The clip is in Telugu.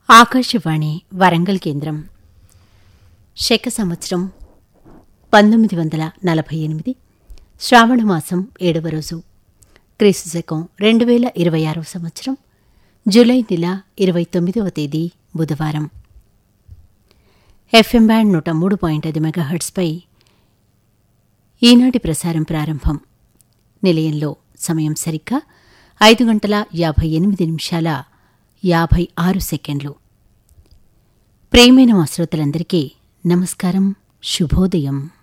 ఆకాశవాణి వరంగల్ కేంద్రం శక సంవత్సరం పంతొమ్మిది వందల నలభై ఎనిమిది శ్రావణమాసం ఏడవ రోజు క్రీస్తు శకం రెండు వేల ఇరవై ఆరవ సంవత్సరం జూలై నెల ఇరవై తొమ్మిదవ తేదీ బుధవారం ఎఫ్ఎం బ్యాండ్ నూట మూడు పాయింట్ ఐదు మెగాహర్ట్స్పై ఈనాటి ప్రసారం ప్రారంభం నిలయంలో సమయం సరిగ్గా ఐదు గంటల యాభై ఎనిమిది నిమిషాల యాభై ఆరు సెకండ్లు ప్రేమైన మా శ్రోతలందరికీ నమస్కారం శుభోదయం